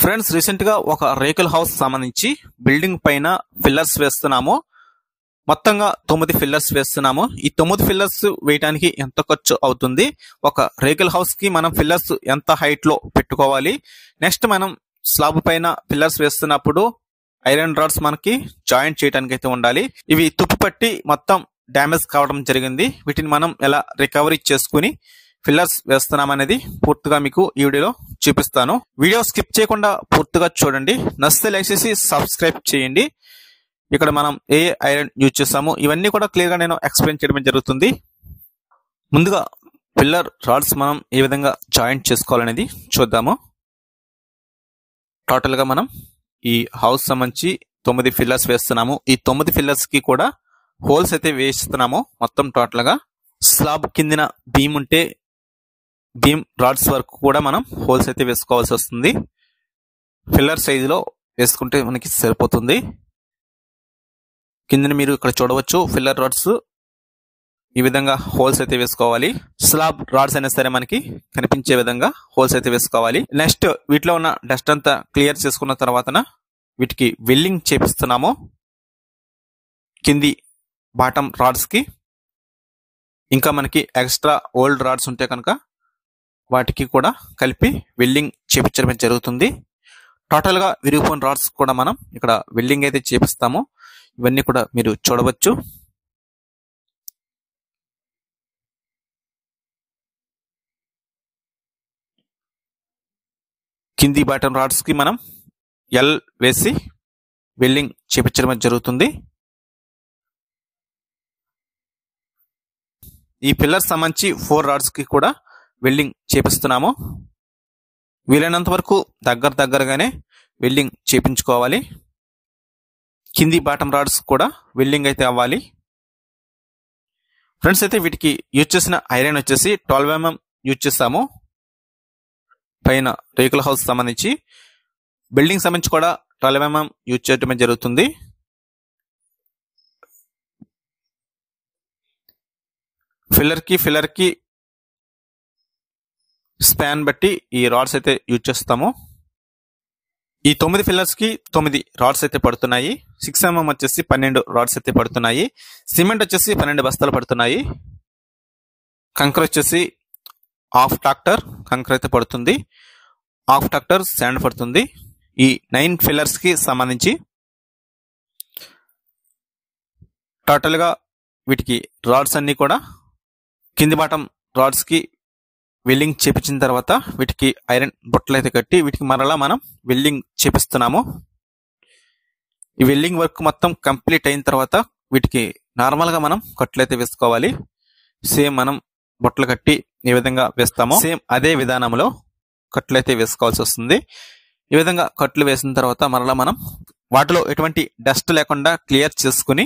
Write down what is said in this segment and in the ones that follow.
friends recent గా ఒక రేకుల హౌస్ సంబంధించి బిల్డింగ్ పైన ఫిల్లర్స్ వేస్తున్నాము మొత్తంగా తొమ్మిది ఫిల్లర్స్ వేస్తున్నాము ఈ తొమ్మిది ఫిల్లర్స్ వేయడానికి ఎంత ఖర్చు అవుతుంది ఒక రేకుల హౌస్ కి మనం ఫిల్లర్స్ ఎంత హైట్ లో పెట్టుకోవాలి నెక్స్ట్ మనం స్లాబ్ పైన ఫిల్లర్స్ వేస్తున్నప్పుడు ఐరన్ రాడ్స్ మనకి జాయింట్ చేయడానికి అయితే ఉండాలి ఇవి తుప్పు పట్టి మొత్తం డ్యామేజ్ కావడం జరిగింది వీటిని మనం ఎలా రికవరీ చేసుకుని ఫిల్లర్స్ వేస్తున్నాం అనేది పూర్తిగా మీకు ఈ వీడియోలో చూపిస్తాను వీడియో స్కిప్ చేయకుండా పూర్తిగా చూడండి నచ్చితే లైక్ చేసి సబ్స్క్రైబ్ చేయండి ఇక్కడ మనం ఏ ఐరన్ యూజ్ చేస్తాము ఇవన్నీ కూడా క్లియర్ గా నేను ఎక్స్ప్లెయిన్ చేయడం జరుగుతుంది ముందుగా పిల్లర్ రాడ్స్ మనం ఏ విధంగా జాయింట్ చేసుకోవాలనేది చూద్దాము టోటల్ గా మనం ఈ హౌస్ సంబంధించి తొమ్మిది ఫిల్లర్స్ వేస్తున్నాము ఈ తొమ్మిది ఫిల్లర్స్ కి కూడా హోల్స్ అయితే వేస్తున్నాము మొత్తం టోటల్ గా స్లాబ్ కిందిన బీమ్ ఉంటే బీమ్ రాడ్స్ వరకు కూడా మనం హోల్స్ అయితే వేసుకోవాల్సి వస్తుంది ఫిల్లర్ సైజులో వేసుకుంటే మనకి సరిపోతుంది కిందన మీరు ఇక్కడ చూడవచ్చు ఫిల్లర్ రాడ్స్ ఈ విధంగా హోల్స్ అయితే వేసుకోవాలి స్లాబ్ రాడ్స్ అయినా సరే మనకి కనిపించే విధంగా హోల్స్ అయితే వేసుకోవాలి నెక్స్ట్ వీటిలో ఉన్న డస్ట్ అంతా క్లియర్ చేసుకున్న తర్వాత వీటికి వెల్లింగ్ చేపిస్తున్నాము కింది బాటమ్ రాడ్స్ కి ఇంకా మనకి ఎక్స్ట్రా ఓల్డ్ రాడ్స్ ఉంటే కనుక వాటికి కూడా కలిపి వెల్డింగ్ చేపించడం జరుగుతుంది టోటల్ గా విరిగిపోయిన రాడ్స్ కూడా మనం ఇక్కడ వెల్డింగ్ అయితే చేపిస్తాము ఇవన్నీ కూడా మీరు చూడవచ్చు కింది బాటం రాడ్స్ కి మనం ఎల్ వేసి వెల్డింగ్ చేపించడం జరుగుతుంది ఈ పిల్లర్ సంబంధించి ఫోర్ రాడ్స్ కి కూడా వెల్డింగ్ చేపిస్తున్నాము వీలైనంత వరకు దగ్గర దగ్గరగానే వెల్డింగ్ చేపించుకోవాలి కింది బాటం రాడ్స్ కూడా వెల్డింగ్ అయితే అవ్వాలి ఫ్రెండ్స్ అయితే వీటికి యూజ్ చేసిన ఐరన్ వచ్చేసి ట్వెల్వ్ ఎంఎం యూజ్ చేస్తాము పైన రేకుల హౌస్ సంబంధించి బిల్డింగ్ సంబంధించి కూడా ట్వెల్వ్ ఎంఎం యూజ్ చేయటం జరుగుతుంది ఫిల్లర్ కి ఫిల్లర్ కి స్పాన్ బట్టి ఈ రాడ్స్ అయితే యూజ్ చేస్తాము ఈ తొమ్మిది ఫిల్లర్స్ కి తొమ్మిది రాడ్స్ అయితే పడుతున్నాయి సిక్స్ ఎంఎం వచ్చేసి పన్నెండు రాడ్స్ అయితే పడుతున్నాయి సిమెంట్ వచ్చేసి పన్నెండు బస్తాలు పడుతున్నాయి కంకర్ వచ్చేసి హాఫ్ ట్రాక్టర్ కంకర్ అయితే పడుతుంది హాఫ్ ట్రాక్టర్ శాండ్ పడుతుంది ఈ నైన్ ఫిల్లర్స్ కి సంబంధించి టోటల్ గా వీటికి రాడ్స్ అన్ని కూడా కింది బాటం రాడ్స్ కి వెల్డింగ్ చేపించిన తర్వాత వీటికి ఐరన్ బొట్టలు అయితే కట్టి వీటికి మరలా మనం వెల్డింగ్ చేపిస్తున్నాము ఈ వెల్డింగ్ వర్క్ మొత్తం కంప్లీట్ అయిన తర్వాత వీటికి నార్మల్ గా మనం కట్లు అయితే వేసుకోవాలి సేమ్ మనం బొట్టలు కట్టి ఏ విధంగా వేస్తామో సేమ్ అదే విధానంలో కట్లు అయితే వేసుకోవాల్సి వస్తుంది ఈ విధంగా కట్లు వేసిన తర్వాత మరలా మనం వాటిలో ఎటువంటి డస్ట్ లేకుండా క్లియర్ చేసుకుని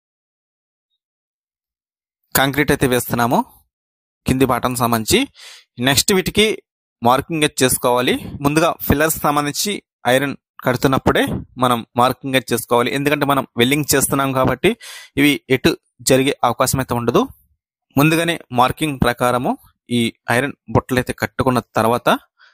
కాంక్రీట్ అయితే వేస్తున్నాము కింది బాటం సంబంధించి నెక్స్ట్ వీటికి మార్కింగ్ అయితే చేసుకోవాలి ముందుగా ఫిల్లర్స్ సంబంధించి ఐరన్ కడుతున్నప్పుడే మనం మార్కింగ్ అయితే చేసుకోవాలి ఎందుకంటే మనం వెల్లింగ్ చేస్తున్నాం కాబట్టి ఇవి ఎటు జరిగే అవకాశం అయితే ఉండదు ముందుగానే మార్కింగ్ ప్రకారము ఈ ఐరన్ బుట్టలు అయితే కట్టుకున్న తర్వాత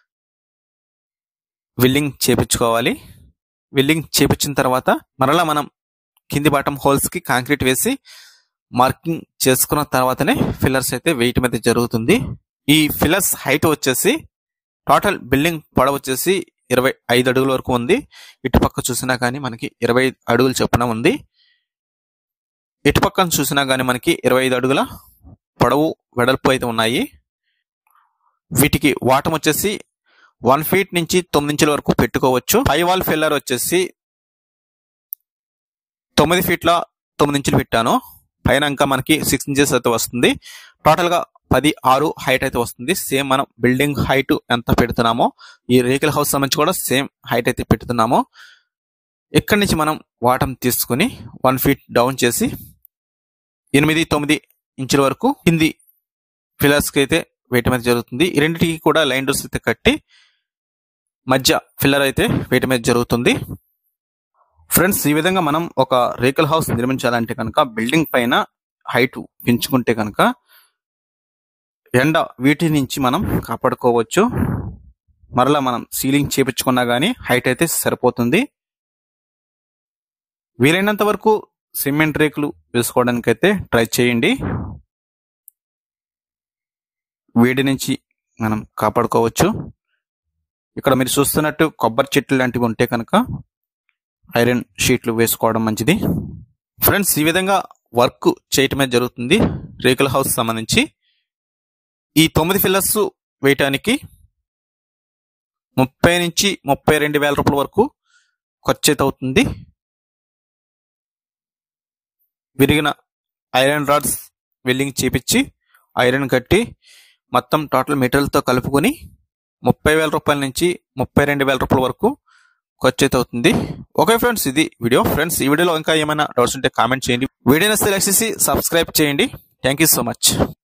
వెల్లింగ్ చేపించుకోవాలి వెల్లింగ్ చేపించిన తర్వాత మరలా మనం కింది బాటం హోల్స్ కి కాంక్రీట్ వేసి మార్కింగ్ చేసుకున్న తర్వాతనే ఫిల్లర్స్ అయితే వేయటం అయితే జరుగుతుంది ఈ ఫిల్లర్స్ హైట్ వచ్చేసి టోటల్ బిల్డింగ్ పొడవు వచ్చేసి ఇరవై ఐదు అడుగుల వరకు ఉంది ఇటుపక్క చూసినా కానీ మనకి ఇరవై అడుగులు చొప్పున ఉంది ఇటుపక్కన చూసినా కానీ మనకి ఇరవై ఐదు అడుగుల పొడవు వెడల్పు అయితే ఉన్నాయి వీటికి వాటం వచ్చేసి వన్ ఫీట్ నుంచి తొమ్మిది ఇంచుల వరకు పెట్టుకోవచ్చు హై వాల్ ఫిల్లర్ వచ్చేసి తొమ్మిది ఫీట్ల తొమ్మిది ఇంచులు పెట్టాను పైన ఇంకా మనకి సిక్స్ ఇంచెస్ అయితే వస్తుంది టోటల్ గా పది ఆరు హైట్ అయితే వస్తుంది సేమ్ మనం బిల్డింగ్ హైట్ ఎంత పెడుతున్నామో ఈ రేకుల హౌస్ సంబంధించి కూడా సేమ్ హైట్ అయితే పెడుతున్నాము ఇక్కడి నుంచి మనం వాటం తీసుకుని వన్ ఫీట్ డౌన్ చేసి ఎనిమిది తొమ్మిది ఇంచుల వరకు కింది ఫిల్లర్స్ కి అయితే వేయటం అయితే జరుగుతుంది ఈ రెండింటికి కూడా లైన్ డోర్స్ అయితే కట్టి మధ్య ఫిల్లర్ అయితే వేయటం అయితే జరుగుతుంది ఫ్రెండ్స్ ఈ విధంగా మనం ఒక రేకుల హౌస్ నిర్మించాలంటే కనుక బిల్డింగ్ పైన హైట్ పెంచుకుంటే కనుక ఎండ వీటి నుంచి మనం కాపాడుకోవచ్చు మరలా మనం సీలింగ్ చేపించుకున్నా కానీ హైట్ అయితే సరిపోతుంది వీలైనంత వరకు సిమెంట్ రేకులు వేసుకోవడానికి అయితే ట్రై చేయండి వేడి నుంచి మనం కాపాడుకోవచ్చు ఇక్కడ మీరు చూస్తున్నట్టు కొబ్బరి చెట్లు లాంటివి ఉంటే కనుక ఐరన్ షీట్లు వేసుకోవడం మంచిది ఫ్రెండ్స్ ఈ విధంగా వర్క్ చేయటమే జరుగుతుంది రేకుల హౌస్ సంబంధించి ఈ తొమ్మిది ఫిల్లర్స్ వేయటానికి ముప్పై నుంచి ముప్పై రెండు వేల రూపాయల వరకు ఖర్చు అయితే అవుతుంది విరిగిన ఐరన్ రాడ్స్ వెల్డింగ్ చేపించి ఐరన్ కట్టి మొత్తం టోటల్ మెటీరియల్తో కలుపుకొని ముప్పై వేల రూపాయల నుంచి ముప్పై రెండు వేల రూపాయల వరకు ఖర్చు అయితే అవుతుంది ఓకే ఫ్రెండ్స్ ఇది వీడియో ఫ్రెండ్స్ ఈ వీడియోలో ఇంకా ఏమైనా డౌట్స్ ఉంటే కామెంట్ చేయండి వీడియో నచ్చితే లైక్ చేసి సబ్స్క్రైబ్ చేయండి థ్యాంక్ యూ సో మచ్